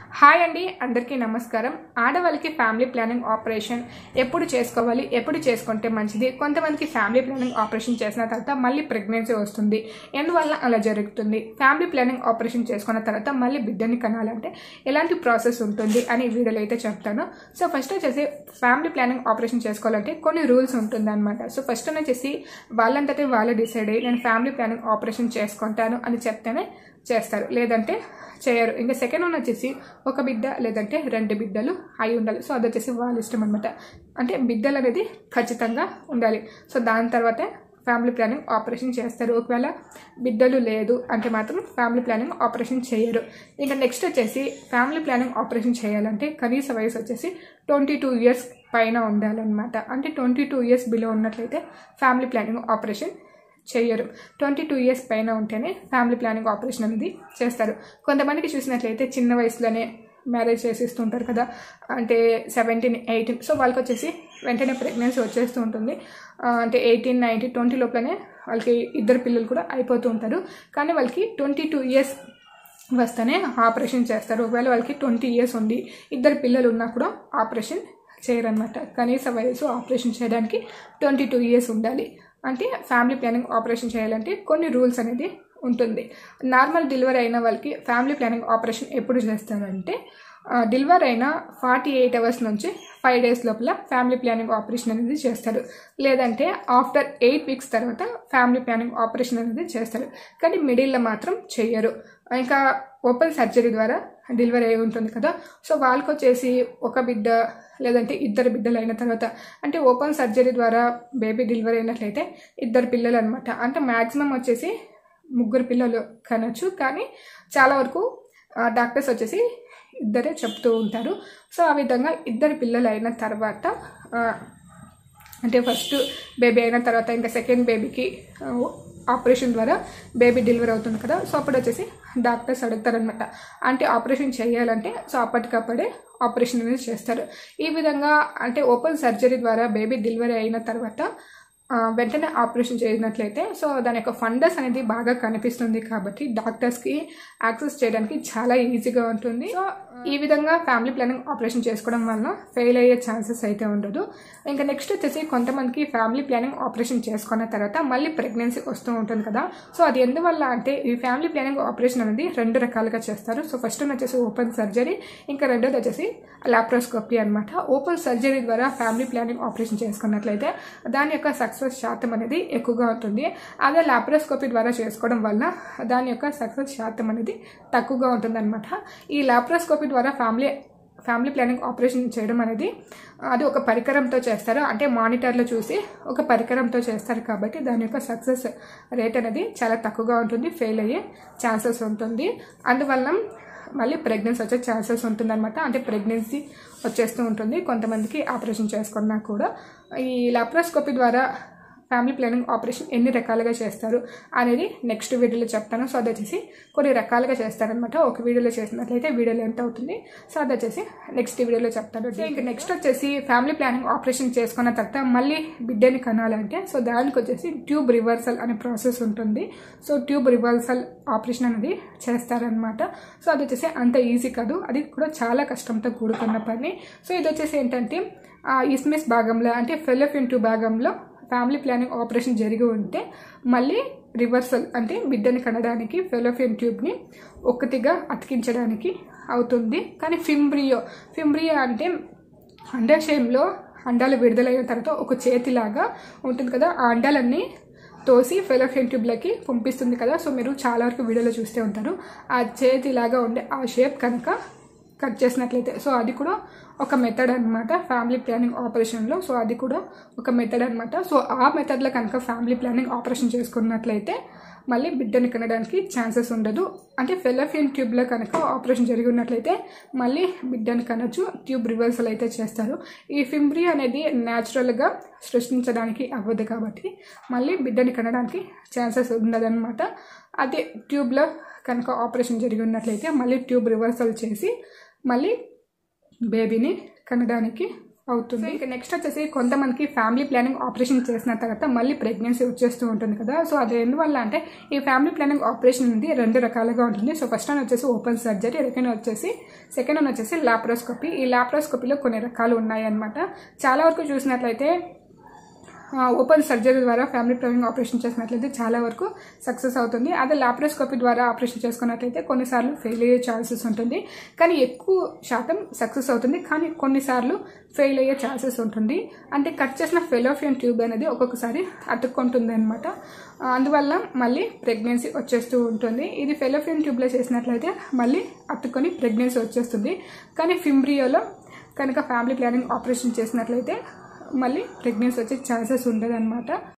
hi అండి అందరికీ నమస్కారం ఆడవాళ్ళకి ఫ్యామిలీ ప్లానింగ్ ఆపరేషన్ ఎప్పుడు చేసుకోవాలి ఎప్పుడు చేసుకుంటే మంచిది కొంతమందికి ఫ్యామిలీ ప్లానింగ్ ఆపరేషన్ చేసిన తర్వాత మళ్ళీ ప్రెగ్నెన్సీ వస్తుంది ఎందువల్ల అలా జరుగుతుంది ఫ్యామిలీ ప్లానింగ్ ఆపరేషన్ చేసుకున్న తర్వాత మళ్ళీ బిడ్డని కనాలంటే ఎలాంటి ప్రాసెస్ ఉంటుంది అని ఈ వీడియోలో అయితే చెప్తాను సో ఫస్ట్ వచ్చేసి ఫ్యామిలీ ప్లానింగ్ ఆపరేషన్ చేసుకోవాలంటే కొన్ని రూల్స్ ఉంటుంది అనమాట సో ఫస్ట్ వచ్చేసి వాళ్ళంతటే వాళ్ళే డిసైడ్ అయ్యి నేను ఫ్యామిలీ ప్లానింగ్ ఆపరేషన్ చేసుకుంటాను అని చెప్తేనే చేస్తారు లేదంటే చేయరు ఇంకా సెకండ్ వన్ వచ్చేసి ఒక బిడ్డ లేదంటే రెండు బిడ్డలు అయి ఉండాలి సో అది వచ్చేసి వాళ్ళ ఇష్టం అనమాట అంటే బిడ్డలు అనేది ఖచ్చితంగా ఉండాలి సో దాని తర్వాతే ఫ్యామిలీ ప్లానింగ్ ఆపరేషన్ చేస్తారు ఒకవేళ బిడ్డలు లేదు అంటే మాత్రం ఫ్యామిలీ ప్లానింగ్ ఆపరేషన్ చేయరు ఇంకా నెక్స్ట్ వచ్చేసి ఫ్యామిలీ ప్లానింగ్ ఆపరేషన్ చేయాలంటే కనీస వయసు వచ్చేసి ట్వంటీ టూ ఇయర్స్ పైన ఉండాలన్నమాట అంటే ట్వంటీ టూ ఇయర్స్ బిలో ఉన్నట్లయితే ఫ్యామిలీ ప్లానింగ్ ఆపరేషన్ చెయ్యరు ట్వంటీ టూ ఇయర్స్ పైన ఉంటేనే ఫ్యామిలీ ప్లానింగ్ ఆపరేషన్ అనేది చేస్తారు కొంతమందికి చూసినట్లయితే చిన్న వయసులోనే మ్యారేజ్ చేసేస్తుంటారు కదా అంటే సెవెంటీన్ ఎయిటీన్ సో వాళ్ళకి వచ్చేసి వెంటనే ప్రెగ్నెన్సీ వచ్చేస్తూ ఉంటుంది ఆ, అంటే ఎయిటీన్ నైన్టీన్ ట్వంటీ లోపలనే వాళ్ళకి ఇద్దరు పిల్లలు కూడా అయిపోతూ ఉంటారు కానీ వాళ్ళకి ట్వంటీ టూ ఇయర్స్ వస్తేనే ఆపరేషన్ చేస్తారు ఒకవేళ వాళ్ళకి ట్వంటీ ఇయర్స్ ఉంది ఇద్దరు పిల్లలు ఉన్నా కూడా ఆపరేషన్ చేయరనమాట కనీస వయసు ఆపరేషన్ చేయడానికి ట్వంటీ టూ ఇయర్స్ ఉండాలి అంటే ఫ్యామిలీ ప్లానింగ్ ఆపరేషన్ చేయాలంటే కొన్ని రూల్స్ అనేది ఉంటుంది నార్మల్ డెలివరీ అయిన వాళ్ళకి ఫ్యామిలీ ప్లానింగ్ ఆపరేషన్ ఎప్పుడు చేస్తారంటే డెలివరీ అయిన ఫార్టీ ఎయిట్ అవర్స్ నుంచి ఫైవ్ డేస్ లోపల ఫ్యామిలీ ప్లానింగ్ ఆపరేషన్ అనేది చేస్తారు లేదంటే ఆఫ్టర్ ఎయిట్ వీక్స్ తర్వాత ఫ్యామిలీ ప్లానింగ్ ఆపరేషన్ అనేది చేస్తారు కానీ మిడిల్లో మాత్రం చెయ్యరు ఇంకా ఓపెన్ సర్జరీ ద్వారా డెలివరీ అయి ఉంటుంది కదా సో వాళ్ళకి వచ్చేసి ఒక బిడ్డ లేదంటే ఇద్దరు బిడ్డలు అయిన తర్వాత అంటే ఓపెన్ సర్జరీ ద్వారా బేబీ డెలివరీ అయినట్లయితే ఇద్దరు పిల్లలు అనమాట అంటే మ్యాక్సిమం వచ్చేసి ముగ్గురు పిల్లలు కనొచ్చు కానీ చాలా వరకు డాక్టర్స్ వచ్చేసి ఇద్దరే చెప్తూ ఉంటారు సో ఆ విధంగా ఇద్దరు పిల్లలు అయిన తర్వాత ఆ, అంటే ఫస్ట్ బేబీ అయిన తర్వాత ఇంకా సెకండ్ బేబీకి ఆపరేషన్ ద్వారా బేబీ డెలివరీ అవుతుంది కదా సో అప్పుడు వచ్చేసి డాక్టర్స్ అడుగుతారనమాట అంటే ఆపరేషన్ చేయాలంటే సో అప్పటికప్పుడే ఆపరేషన్ అనేది చేస్తారు ఈ విధంగా అంటే ఓపెన్ సర్జరీ ద్వారా బేబీ డెలివరీ అయిన తర్వాత ఆ, వెంటనే ఆపరేషన్ చేసినట్లయితే సో దాని యొక్క ఫండస్ అనేది బాగా కనిపిస్తుంది కాబట్టి డాక్టర్స్కి యాక్సెస్ చేయడానికి చాలా ఈజీగా ఉంటుంది సో ఈ విధంగా ఫ్యామిలీ ప్లానింగ్ ఆపరేషన్ చేసుకోవడం వల్ల ఫెయిల్ అయ్యే ఛాన్సెస్ అయితే ఉండదు ఇంకా నెక్స్ట్ వచ్చేసి కొంతమందికి ఫ్యామిలీ ప్లానింగ్ ఆపరేషన్ చేసుకున్న తర్వాత మళ్ళీ ప్రెగ్నెన్సీ వస్తూ ఉంటుంది కదా సో అది ఎందువల్ల అంటే ఈ ఫ్యామిలీ ప్లానింగ్ ఆపరేషన్ అనేది రెండు రకాలుగా చేస్తారు సో ఫస్ట్ వచ్చేసి ఓపెన్ సర్జరీ ఇంకా రెండోది వచ్చేసి లాప్రోస్కోపీ అనమాట ఓపెన్ సర్జరీ ద్వారా ఫ్యామిలీ ప్లానింగ్ ఆపరేషన్ చేసుకున్నట్లయితే దాని యొక్క సక్సెస్ శాతం అనేది ఎక్కువగా ఉంటుంది అదే లాప్రోస్కోపీ ద్వారా చేసుకోవడం వల్ల దాని యొక్క సక్సెస్ శాతం అనేది తక్కువగా ఉంటుందన్నమాట ఈ లాప్రోస్కోపీ ద్వారా ఫ్యామిలీ ఫ్యామిలీ ప్లానింగ్ ఆపరేషన్ చేయడం అనేది అది ఒక పరికరంతో చేస్తారు అంటే మానిటర్లో చూసి ఒక పరికరంతో చేస్తారు కాబట్టి దాని యొక్క సక్సెస్ రేట్ అనేది చాలా తక్కువగా ఉంటుంది ఫెయిల్ అయ్యే ఛాన్సెస్ ఉంటుంది అందువల్ల మళ్ళీ ప్రెగ్నెన్సీ వచ్చే ఛాన్సెస్ ఉంటుందన్నమాట అంటే ప్రెగ్నెన్సీ వచ్చేస్తూ ఉంటుంది కొంతమందికి ఆపరేషన్ చేసుకున్నా కూడా ఈ లాప్రోస్కోపీ ద్వారా ఫ్యామిలీ ప్లానింగ్ ఆపరేషన్ ఎన్ని రకాలుగా చేస్తారు అనేది నెక్స్ట్ వీడియోలో చెప్తాను సో అది వచ్చేసి కొన్ని రకాలుగా చేస్తారనమాట ఒక వీడియోలో చేసినట్లయితే వీడియోలో ఎంత అవుతుంది సో అది వచ్చేసి నెక్స్ట్ వీడియోలో చెప్తాను సో ఇంకా నెక్స్ట్ వచ్చేసి ఫ్యామిలీ ప్లానింగ్ ఆపరేషన్ చేసుకున్న తర్వాత మళ్ళీ బిడ్డని కనాలంటే సో దానికి వచ్చేసి ట్యూబ్ రివర్సల్ అనే ప్రాసెస్ ఉంటుంది సో ట్యూబ్ రివర్సల్ ఆపరేషన్ అనేది చేస్తారనమాట సో అది వచ్చేసి అంత ఈజీ కాదు అది కూడా చాలా కష్టంతో కూడుకున్న పని సో ఇది వచ్చేసి ఏంటంటే ఆ ఇస్మిస్ భాగంలో అంటే ఫెలోఫిన్ ట్యూబ్ భాగంలో ఫ్యామిలీ ప్లానింగ్ ఆపరేషన్ జరిగి ఉంటే మళ్ళీ రివర్సల్ అంటే బిడ్డని కనడానికి ఫెలోఫియన్ ట్యూబ్ని ఒక్కటిగా అతికించడానికి అవుతుంది కానీ ఫింబ్రియో ఫింబ్రియో అంటే అండాశయంలో అండాలు విడుదలైన తర్వాత ఒక చేతిలాగా ఉంటుంది కదా ఆ అండాలన్నీ తోసి ఫెలోఫియన్ ట్యూబ్లకి పంపిస్తుంది కదా సో మీరు చాలా వరకు వీడియోలో చూస్తూ ఉంటారు ఆ చేతిలాగా ఉండే ఆ షేప్ కనుక కట్ చేసినట్లయితే సో అది కూడా ఒక మెథడ్ అనమాట ఫ్యామిలీ ప్లానింగ్ ఆపరేషన్లో సో అది కూడా ఒక మెథడ్ అనమాట సో ఆ మెథడ్లో కనుక ఫ్యామిలీ ప్లానింగ్ ఆపరేషన్ చేసుకున్నట్లయితే మళ్ళీ బిడ్డని కనడానికి ఛాన్సెస్ ఉండదు అంటే ఫెలోఫియన్ ట్యూబ్లో కనుక ఆపరేషన్ జరిగి ఉన్నట్లయితే మళ్ళీ బిడ్డని కనొచ్చు ట్యూబ్ రివర్సల్ అయితే చేస్తారు ఈ ఫింబ్రీ అనేది న్యాచురల్గా సృష్టించడానికి అవ్వదు కాబట్టి మళ్ళీ బిడ్డని కనడానికి ఛాన్సెస్ ఉండదన్నమాట అదే ట్యూబ్లో కనుక ఆపరేషన్ జరిగి ఉన్నట్లయితే మళ్ళీ ట్యూబ్ రివర్సల్ చేసి మళ్ళీ బేబీని కనడానికి అవుతుంది ఇంకా నెక్స్ట్ వచ్చేసి కొంతమందికి ఫ్యామిలీ ప్లానింగ్ ఆపరేషన్ చేసిన తర్వాత మళ్ళీ ప్రెగ్నెన్సీ వచ్చేస్తూ ఉంటుంది కదా సో అది ఎందువల్ల అంటే ఈ ఫ్యామిలీ ప్లానింగ్ ఆపరేషన్ అనేది రెండు రకాలుగా ఉంటుంది సో ఫస్ట్ వన్ వచ్చేసి ఓపెన్ సర్జరీ సెకండ్ వచ్చేసి సెకండ్ వన్ వచ్చేసి లాప్రోస్కోపీ ఈ లాప్రోస్కోపీలో కొన్ని రకాలు ఉన్నాయి అన్నమాట చాలా వరకు చూసినట్లయితే ఓపెన్ సర్జరీ ద్వారా ఫ్యామిలీ ప్లానింగ్ ఆపరేషన్ చేసినట్లయితే చాలా వరకు సక్సెస్ అవుతుంది అదే లాప్రోస్కోపీ ద్వారా ఆపరేషన్ చేసుకున్నట్లయితే కొన్నిసార్లు ఫెయిల్ అయ్యే ఛాన్సెస్ ఉంటుంది కానీ ఎక్కువ శాతం సక్సెస్ అవుతుంది కానీ కొన్నిసార్లు ఫెయిల్ అయ్యే ఛాన్సెస్ ఉంటుంది అంటే కట్ చేసిన ఫెలోఫియన్ ట్యూబ్ అనేది ఒక్కొక్కసారి అతుక్కుంటుంది అనమాట అందువల్ల మళ్ళీ ప్రెగ్నెన్సీ వచ్చేస్తూ ఉంటుంది ఇది ఫెలోఫియన్ ట్యూబ్లో చేసినట్లయితే మళ్ళీ అతుక్కొని ప్రెగ్నెన్సీ వచ్చేస్తుంది కానీ ఫింబ్రియోలో కనుక ఫ్యామిలీ ప్లానింగ్ ఆపరేషన్ చేసినట్లయితే మళ్ళీ ప్రెగ్నెన్సీ వచ్చే ఛాన్సెస్ ఉండదు అనమాట